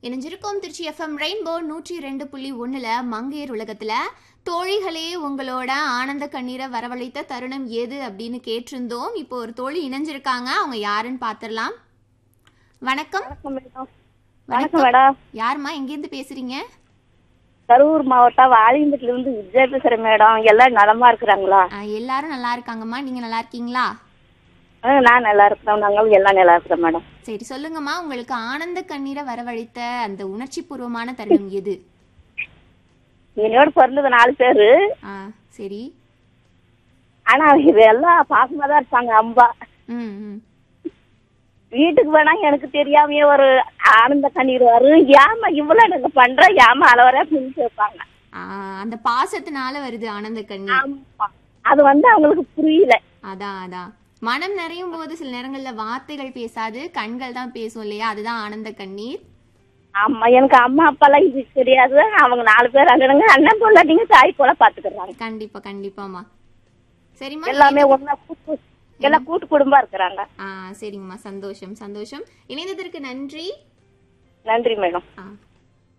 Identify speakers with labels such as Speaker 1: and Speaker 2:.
Speaker 1: இணைஞ்சிருக்கோம் Trichy FM rainbow நூற்றி ரெண்டு புள்ளி ஒன்றில் மங்கையர் உலகத்தில் தோழிகளே உங்களோட ஆனந்த கண்ணீரை வரவழைத்த தருணம் எது அப்படின்னு கேட்டிருந்தோம் இப்போ ஒரு தோழி இணைஞ்சிருக்காங்க அவங்க யாருன்னு பார்த்துடலாம் வணக்கம்
Speaker 2: வணக்கம் மேடம் வணக்கம் மேடம்
Speaker 1: யாரும்மா எங்கேருந்து பேசுறீங்க
Speaker 2: கரூர் மாவட்டம் வாலியம்பட்டில இருந்து விஜயா பேசுறேன் மேடம் எல்லாம் நலமா இருக்கிறாங்களா
Speaker 1: ஆ, எல்லாரும் நல்லா இருக்காங்கம்மா நீங்கள் நல்லா இருக்கீங்களா
Speaker 2: ஆ, நான் நல்லா இருக்கிறோம் நாங்களும் எல்லாம் நல்லா இருக்கிறோம் மேடம்
Speaker 1: சரி சொல்லுங்கம்மா உங்களுக்கு ஆனந்த கண்ணீரை வரவழைத்த அந்த உணர்ச்சி பூர்வமான தருணம் எது
Speaker 2: என்னோட பிறந்தது நாலு பேரு
Speaker 1: ஆ சரி
Speaker 2: ஆனா இது எல்லாம் பாசமா தான் இருப்பாங்க அம்பா
Speaker 1: ம் ம்
Speaker 2: வீட்டுக்கு வேணா எனக்கு தெரியாமயே ஒரு ஆனந்த கண்ணீர் வரும் ஏமா இவ்வளவு எனக்கு பண்ற ஏமா அளவரா பிடிச்சு வைப்பாங்க
Speaker 1: ஆ, அந்த பாசத்தினால வருது ஆனந்த கண்ணீர்
Speaker 2: ஆமா அது வந்து அவங்களுக்கு புரியல
Speaker 1: அதான் அதான் மனம் நிறையும் போது சில நேரங்கள்ல வார்த்தைகள் பேசாது கண்கள் தான் பேசும் இல்லையா அதுதான் ஆனந்த கண்ணீர்
Speaker 2: ஆமா எனக்கு அம்மா அப்பா எல்லாம் இது தெரியாது அவங்க நாலு பேர் அண்ணனுங்க அண்ணன் பொண்டாட்டிங்க தாய் போல பாத்துக்கிறாங்க
Speaker 1: கண்டிப்பா கண்டிப்பாம்மா சரிம்மா
Speaker 2: எல்லாமே ஒன்னா கூட்டு எல்லாம் கூட்டு குடும்பம் இருக்கிறாங்க
Speaker 1: ஆ சரிங்கம்மா சந்தோஷம் சந்தோஷம் இணைந்ததற்கு நன்றி
Speaker 2: நன்றி மேடம்
Speaker 1: ஆ